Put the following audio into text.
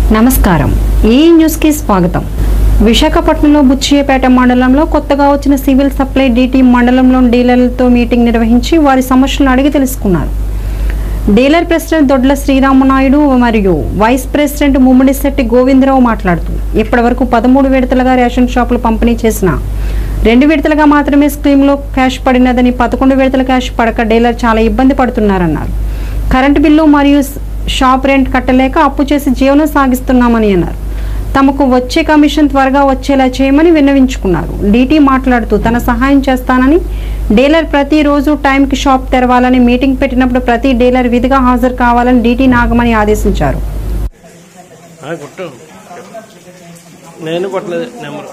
నమస్కారం ఈ న్యూస్కి స్వాగతం విశాఖపట్నంలో బుచ్చియపేట మండలంలో కొత్తగా వచ్చిన సివిల్ సప్లై డిటి మండలంలో డీలర్లతో మీటింగ్ నిర్వహించి వారి సమస్యలను అడిగి తెలుసుకున్నారు డీలర్ ప్రెసిడెంట్ దొడ్ల శ్రీరామనాయుడు మరియు వైస్ ప్రెసిడెంట్ ముమ్మిడిశెట్టి గోవిందరావు మాట్లాడుతూ ఇప్పటివరకు పదమూడు విడతలుగా రేషన్ షాపులు పంపిణీ చేసిన రెండు విడతలుగా మాత్రమే స్కీమ్లో క్యాష్ పడినదని పదకొండు విడతల క్యాష్ పడక డీలర్ చాలా ఇబ్బంది పడుతున్నారన్నారు కరెంటు బిల్లు మరియు షాప్ రెంట్ కట్టలేక అప్పు చేసి జీవనం సాగిస్తున్నామని అన్నారు తమకు వచ్చే కమిషన్ త్వరగా వచ్చేలా చేయమని విన్నవించుకున్నారు డీటీ మాట్లాడుతూ తన సహాయం చేస్తానని డీలర్ ప్రతిరోజు టైంకి షాప్ తెరవాలని మీటింగ్ పెట్టినప్పుడు ప్రతి డీలర్ విధిగా హాజరు కావాలని డీటీ నాగమని ఆదేశించారు ఆ, కొట్టు నేను కొట్టలేదు నెంబర్